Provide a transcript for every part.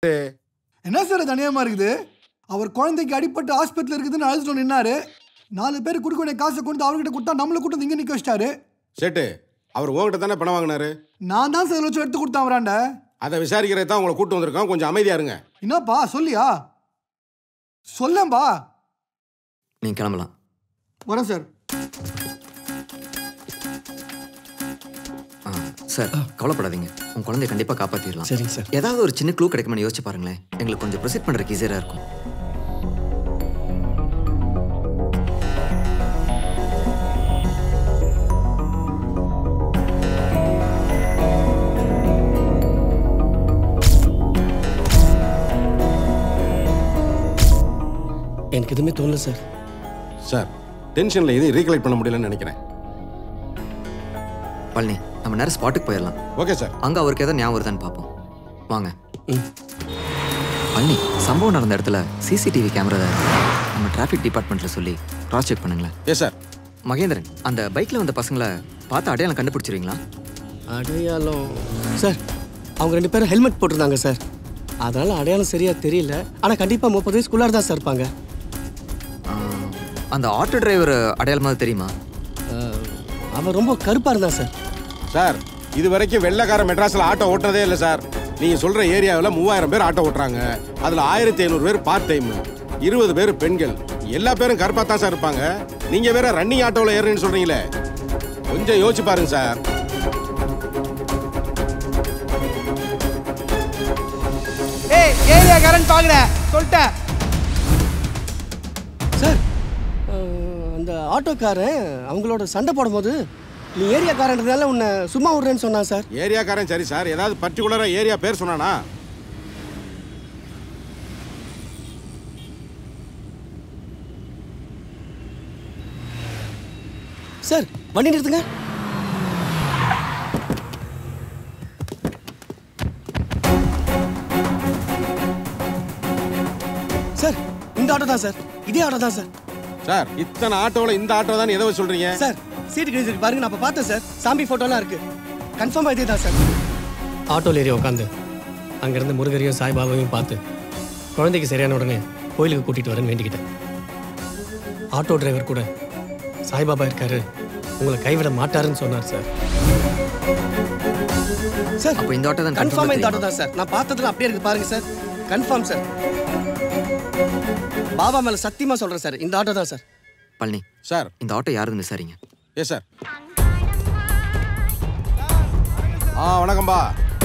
என்ன சார் இது அநியாயமா இருக்குது அவர் குழந்தைக்கு அடிபட்டு ஹாஸ்பிட்டல் இருக்குதுன்னு அழைச்சிட்டு நின்னாரு நாலு பேர் கொடுக்க வேண்டிய காசை கொண்டு அவர்கிட்ட கொடுத்தா நம்மளை கூட்டு வந்து இங்க நிக்க வச்சிட்டாரு சேட்டு அவர் உங்ககிட்ட தானே பணம் வாங்கினாரு நான் தான் சார் லட்சம் எடுத்து கொடுத்தேன் அவராண்ட அதை விசாரிக்கிறத தான் உங்களை கூட்டு வந்திருக்கோம் கொஞ்சம் அமைதியா இருங்க என்னப்பா சொல்லியா சொல்லேன்பா நீங்க கிளம்பலாம் வரேன் சார் ஆ, சார் கவலைப்படாதீங்க உங்க குழந்தைய கண்டிப்பா காப்பாத்திடலாம் சரிங்க சார் ஏதாவது ஒரு சின்ன க்ளூ கிடைக்குமான்னு யோசிச்சு பாருங்களேன் எங்களுக்கு கொஞ்சம் ப்ரொசீட் பண்றதுக்கு ஈஸியாக இருக்கும் எனக்கு எதுவுமே தோணல சார் சார் டென்ஷன்ல எதையும் ரீகலெக்ட் பண்ண முடியலன்னு நினைக்கிறேன் பழனி நம்ம நேரம் ஸ்பாட்டுக்கு போயிடலாம் ஓகே சார் அங்க அவருக்கு ஏதாவது ஞாபகம் வருதான்னு பார்ப்போம் வாங்க பழனி சம்பவம் நடந்த இடத்துல சிசிடிவி கேமரா தான் இருக்கு. நம்ம டிராஃபிக் டிபார்ட்மெண்ட்ல சொல்லி கிராஸ் செக் பண்ணுங்களேன் எஸ் சார் மகேந்திரன் அந்த பைக்ல வந்த பசங்களை பார்த்து அடையாளம் கண்டுபிடிச்சிருவீங்களா அடையாளம் சார் அவங்க ரெண்டு பேரும் ஹெல்மெட் போட்டிருந்தாங்க சார் அதனால அடையாளம் சரியா தெரியல ஆனா கண்டிப்பா முப்பது வயசுக்குள்ளார தான் சார் இருப்பாங்க ஆ, அந்த ஆட்டோ டிரைவர் அடையாளமாக தெரியுமா அஹ், அவன் ரொம்ப கருப்பா இருந்தான் சார் சார் இது வரைக்கும் வெள்ளைக்கார மெட்ராஸ்ல ஆட்டோ ஓட்டுறதே இல்லை சார் நீங்க சொல்ற ஏரியாவில் மூவாயிரம் பேர் ஆட்டோ ஓட்டுறாங்க அதுல ஆயிரத்தி ஐநூறு பேர் பார்ட் டைம் இருபது பேர் பெண்கள் எல்லா பேரும் கருப்பா தான் சார் இருப்பாங்க நீங்க வேற ரன்னிங் ஆட்டோவில் ஏறுறேன்னு சொல்றீங்களே கொஞ்சம் யோசிச்சு பாருங்க சார் ஏய் ஏரியா கரண்ட் பாக்குறேன் சொல்லிட்டேன் சார் அஹ், அந்த ஆட்டோக்காரன் அவங்களோட சண்டை போடும்போது நீ ஏரியாக்காரன்றதால உன்னை சும்மா விடுறேன்னு சொன்னான் சார் ஏரியாக்காரன் சரி சார் ஏதாவது பர்டிகுலரா ஏரியா பேர் சொன்னானா சார் வண்டி நிறுத்துங்க சார் இந்த ஆட்டோ தான் சார் இதே ஆட்டோ தான் சார் சார் இத்தனை ஆட்டோவில் இந்த ஆட்டோ தான் எதை வச்சு சொல்றீங்க சார் சீட்டு கிழிச்சிருக்கு பாருங்க நான் அப்ப பார்த்தேன் சார் சாமி போட்டோலாம் இருக்கு கன்ஃபார்மாக இதே தான் சார் ஆட்டோல ஏறி உட்காந்து அங்கேருந்து முருகரையும் சாய்பாபாவையும் பார்த்து குழந்தைக்கு சரியான உடனே கோயிலுக்கு கூட்டிட்டு வரேன்னு வேண்டிக்கிட்டேன் ஆட்டோ டிரைவர் கூட சாய்பாபா இருக்காரு உங்களை கைவிட மாட்டாருன்னு சொன்னார் சார் சார் அப்போ இந்த ஆட்டோ தான் கன்ஃபார்மாக இந்த confirm-ஆ ஆட்டோ தான் சார் நான் பார்த்ததுல அப்படியே இருக்கு பாருங்க சார் கன்ஃபார்ம் சார் பாபா மேல சத்தியமா சொல்றேன் சார் இந்த ஆட்டோ தான் சார் பழனி சார் இந்த ஆட்டோ யாருன்னு விசாரிங்க எஸ் சார் ஆ வணக்கம்பா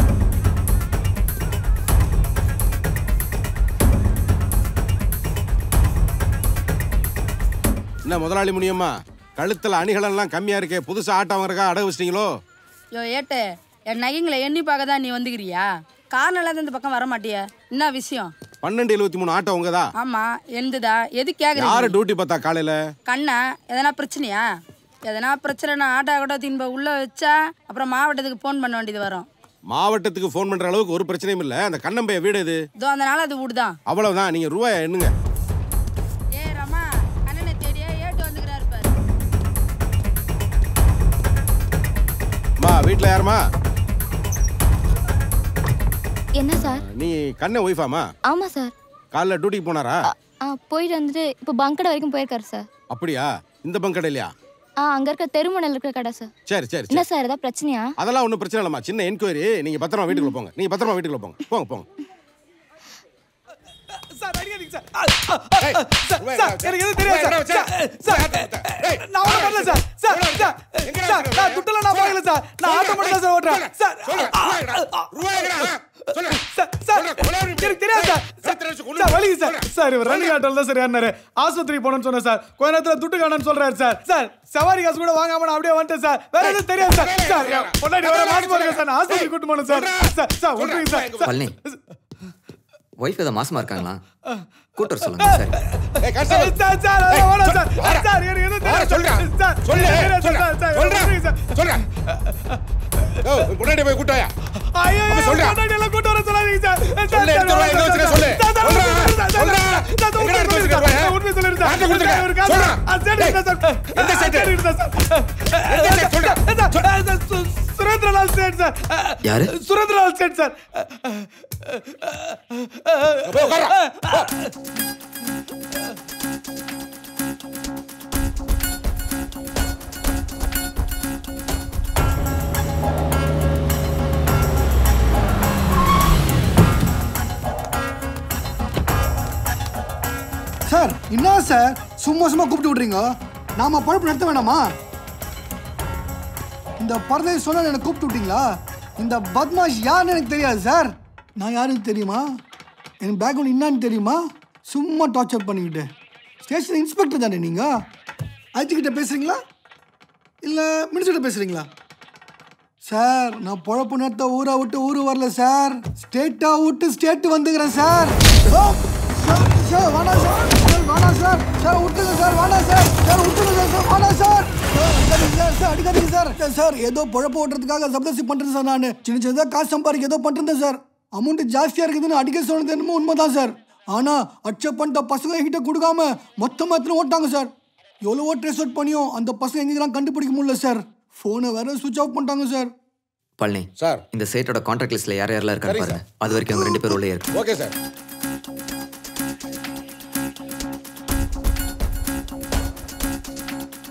என்ன முதலாளி முனியம்மா கழுத்துல அணிகளெல்லாம் கம்மியா இருக்கே புதுசா ஆட்டோ வாங்குறக்கா அடகு வச்சிட்டீங்களோ யோ ஏட்டு என் நகைங்களை எண்ணி பார்க்க தான் நீ வந்துக்கிறியா காரணம் இந்த பக்கம் வர மாட்டியா என்ன விஷயம் பன்னெண்டு எழுபத்தி மூணு ஆட்டோ உங்கதா ஆமா எந்ததா எது யாரு கேக்குறீங்க டியூட்டி பார்த்தா காலையில கண்ணா எதனா பிரச்சனையா எதனா பிரச்சனைனா ஆட்டோ கூட தின்ப உள்ள வச்சா அப்புறம் மாவட்டத்துக்கு ஃபோன் பண்ண வேண்டியது வரும் மாவட்டத்துக்கு ஃபோன் பண்ற அளவுக்கு ஒரு பிரச்சனையும் இல்ல அந்த கண்ணம்பைய வீடு இது இதோ அதனால அது விடுதான் அவ்வளவுதான் நீங்க ரூபாய் எண்ணுங்க ஏ ரமா அண்ணனை தேடியே ஏட்டு வந்துக்கிறாரு பாரு அம்மா வீட்டுல யாருமா என்ன சார் நீ கண்ணை ஒய்ஃபாமா ஆமா சார் காலைல டியூட்டிக்கு போனாரா ஆ போயிட்டு வந்துட்டு இப்போ பங்கடை வரைக்கும் போயிருக்காரு சார் அப்படியா இந்த பங்க் இல்லையா ஆ அங்க இருக்க தெருமுனையில் இருக்கிற கடை சார் சரி சரி என்ன சரி சார் ஏதாவது பிரச்சனையா அதெல்லாம் ஒன்றும் பிரச்சனை இல்லைம்மா சின்ன என்கொயரி நீங்க பத்திரமா வீட்டுக்குள்ள போங்க நீங்க பத்திரமா வீட்டுக்குள்ள போங்க போங்க போங்க சார் அடிக்காதீங்க சார் சார் சார் எனக்கு எதுவும் தெரியாது சார் சார் சார் நான் ஒன்றும் பண்ணல சார் சார் சார் சார் நான் துட்டெல்லாம் நான் வாங்கல சார் நான் ஆட்டோ மட்டும் தான் சார் ஓட்டுறேன் சார் சார் சார் எனக்கு தெரியாது சார் சார் வலிங்க சார் சார் இவர் ரன்னிங் ஆட்டோல தான் சார் ஏறினாரு ஆஸ்பத்திரி போகணும்னு சொன்னேன் சார் கொஞ்ச நேரத்தில் துட்டு காணும்னு சொல்றாரு சார் சார் சவாரி காசு கூட வாங்காம நான் அப்படியே வந்துட்டேன் சார் வேற எதுவும் தெரியாது சார் சார் என் பொண்டாட்டி வர மாசம் பாருங்க சார் நான் ஆஸ்பத்திரி கூட்டு போகணும் சார் சார் சார் விட்டுருங்க சார் சார் பழனி ஒய்ஃப் ஏதோ மாசமா இருக்காங்களா கூட்டு வர சொல்லுங்க சரி சார் சார் அதெல்லாம் வேணாம் சார் சார் எனக்கு எதுவும் தெரியாது சார் சார் எனக்கு தெரியாது சார் சார் விட்டுருங்க சார் முன்னாடி போய் கூட்டாயா ஐயோ அப்ப சொல்றா. பொண்டாட்டி எல்லாம் கூட்டு வர சொல்லாதீங்க சார் சார் சொல்லு, எடுத்து வா, எங்க வச்சிருக்க சொல்லு. சொல்றா, சொல்றா. எங்கடா எடுத்து வச்சிருக்க பாரு? உண்மை சொல்லிருந்தா யார்ட்ட கொடுத்திருக்க? சொல்றா. டேய், எந்த சேட்டு? எந்த சேட்டு? சொல்றா. சுரேந்திர சுரேந்திரலால் சேட் சார் யாரு? சுரேந்திரலால் சேட் சார் சார் என்ன சார் சும்மா சும்மா கூப்பிட்டு விட்றீங்க நாம பழப்பு நடத்த வேணாமா இந்த பரதை சொன்ன எனக்கு கூப்பிட்டு விட்டீங்களா இந்த பத்மாஷ் யாருன்னு எனக்கு தெரியாது சார் நான் யாருன்னு தெரியுமா எனக்கு பேக்ரவுண்ட் என்னன்னு தெரியுமா சும்மா டார்ச்சர் பண்ணிக்கிட்டு ஸ்டேஷன் இன்ஸ்பெக்டர் தானே நீங்கள் ஐஜிக்கிட்ட பேசுகிறீங்களா இல்லை மினிஸ்டர்கிட்ட பேசுகிறீங்களா சார் நான் பொழப்பு நேரத்தை ஊரை விட்டு ஊரு வரல சார் ஸ்டேட்டா விட்டு ஸ்டேட் வந்துக்கிறேன் சார் ஓ, சார் சார் வேணாம் சார் சார் வேணாம் சார் சார் விட்டுருங்க சார் வேணாம் சார் சார் விட்டுருங்க சார் சார் வேணாம் சார் சார், அடிக்காதீங்க சார் சார் அடிக்காதீங்க சார் சார், சார் ஏதோ பொழப்பு ஓட்டுறதுக்காக ஜபர்தஸ்தி பண்ணுறேன் சார் நான் சின்ன சின்னதாக காசு சம்பாதிக்க ஏதோ பண்ணுறேன் சார் அமௌண்ட் ஜாஸ்தியாக இருக்குதுன்னு அடிக்க சொன்னது என்னமோ உண்மைதான் சார் ஆனால் அக்செப்ட் பண்ணிட்ட பசங்க என்கிட்ட கொடுக்காம மொத்தமாக எத்தனை ஓட்டாங்க சார் எவ்வளவோ ட்ரெஸ் அவுட் பண்ணியும் அந்த பசங்க எங்கெல்லாம் கண்டுபிடிக்க முடியல சார் ஃபோனை வேற சுவிச் ஆஃப் பண்ணிட்டாங்க சார் பழனி சார் இந்த சேட்டோட கான்ட்ராக்ட் லிஸ்ட்ல யார் யாரெல்லாம் இருக்காரு சரி, பாருங்க அது வரைக்கும் அவங்க ரெண்டு பேரும் உள்ளே இருக்கு ஓகே சார்